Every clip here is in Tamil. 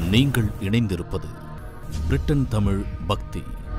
நீங்கள் இணைந்திருப்பது பிரிட்டன் தமிழ் பக்தி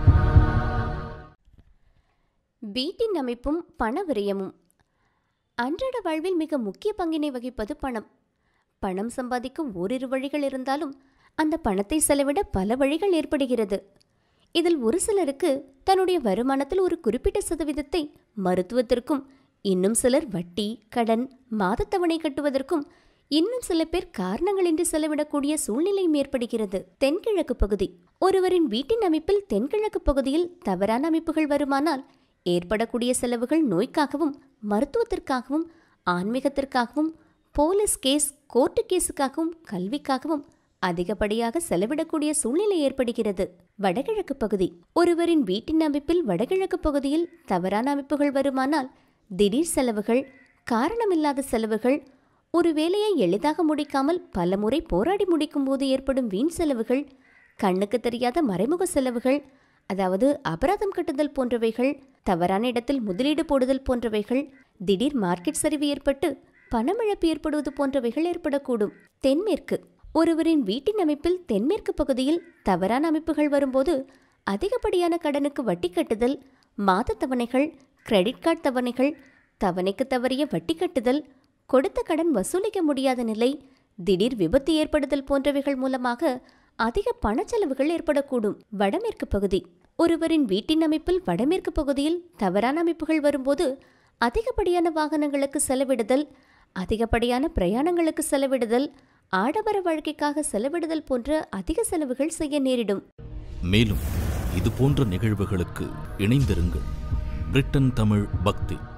வீட்டின் அமைப்பும் பண விரயமும் அன்றாட வாழ்வில் மிக முக்கிய பங்கினை வகிப்பது பணம் பணம் சம்பாதிக்கும் ஓரிரு வழிகள் இருந்தாலும் அந்த பணத்தை செலவிட பல வழிகள் ஏற்படுகிறது இதில் ஒரு சிலருக்கு தன்னுடைய வருமானத்தில் ஒரு குறிப்பிட்ட சதவீதத்தை மருத்துவத்திற்கும் இன்னும் சிலர் வட்டி கடன் மாதத்தவணை கட்டுவதற்கும் இன்னும் சில பேர் காரணங்களின்றி செலவிடக்கூடிய சூழ்நிலையும் ஏற்படுகிறது தென்கிழக்கு பகுதி ஒருவரின் வீட்டின் அமைப்பில் தென்கிழக்கு பகுதியில் தவறான அமைப்புகள் வருமானால் ஏற்படக்கூடிய செலவுகள் நோய்க்காகவும் மருத்துவத்திற்காகவும் ஆன்மீகத்திற்காகவும் போலீஸ் கேஸ் கோர்ட்டு கேஸுக்காகவும் கல்விக்காகவும் அதிகப்படியாக செலவிடக்கூடிய சூழ்நிலை ஏற்படுகிறது வடகிழக்கு பகுதி ஒருவரின் வீட்டின் அமைப்பில் வடகிழக்கு பகுதியில் தவறான அமைப்புகள் வருமானால் திடீர் செலவுகள் காரணமில்லாத செலவுகள் ஒரு வேலையை எளிதாக முடிக்காமல் பலமுறை போராடி முடிக்கும் போது ஏற்படும் வீண் செலவுகள் கண்ணுக்கு தெரியாத மறைமுக செலவுகள் அதாவது அபராதம் கட்டுதல் போன்றவைகள் தவறான இடத்தில் முதலீடு போடுதல் போன்றவைகள் திடீர் மார்க்கெட் சரிவு ஏற்பட்டு பணமிழப்பு ஏற்படுவது போன்றவைகள் ஏற்படக்கூடும் தென்மேற்கு ஒருவரின் வீட்டின் அமைப்பில் தென்மேற்கு பகுதியில் தவறான அமைப்புகள் வரும்போது அதிகப்படியான கடனுக்கு வட்டி கட்டுதல் மாத தவணைகள் கிரெடிட் கார்டு தவணைகள் தவணைக்கு தவறிய வட்டி கட்டுதல் கொடுத்த கடன் வசூலிக்க முடியாத நிலை திடீர் விபத்து ஏற்படுதல் போன்றவைகள் மூலமாக அதிக பணச்செலவுகள் ஏற்படக்கூடும் வடமேற்கு பகுதி ஒருவரின் வீட்டின் அமைப்பில் வடமேற்கு பகுதியில் தவறான அமைப்புகள் வரும்போது அதிகப்படியான வாகனங்களுக்கு செலவிடுதல் அதிகப்படியான பிரயாணங்களுக்கு செலவிடுதல் ஆடம்பர வாழ்க்கைக்காக செலவிடுதல் போன்ற அதிக செலவுகள் செய்ய நேரிடும் மேலும் இது போன்ற நிகழ்வுகளுக்கு இணைந்திருங்கள் பிரிட்டன் தமிழ் பக்தி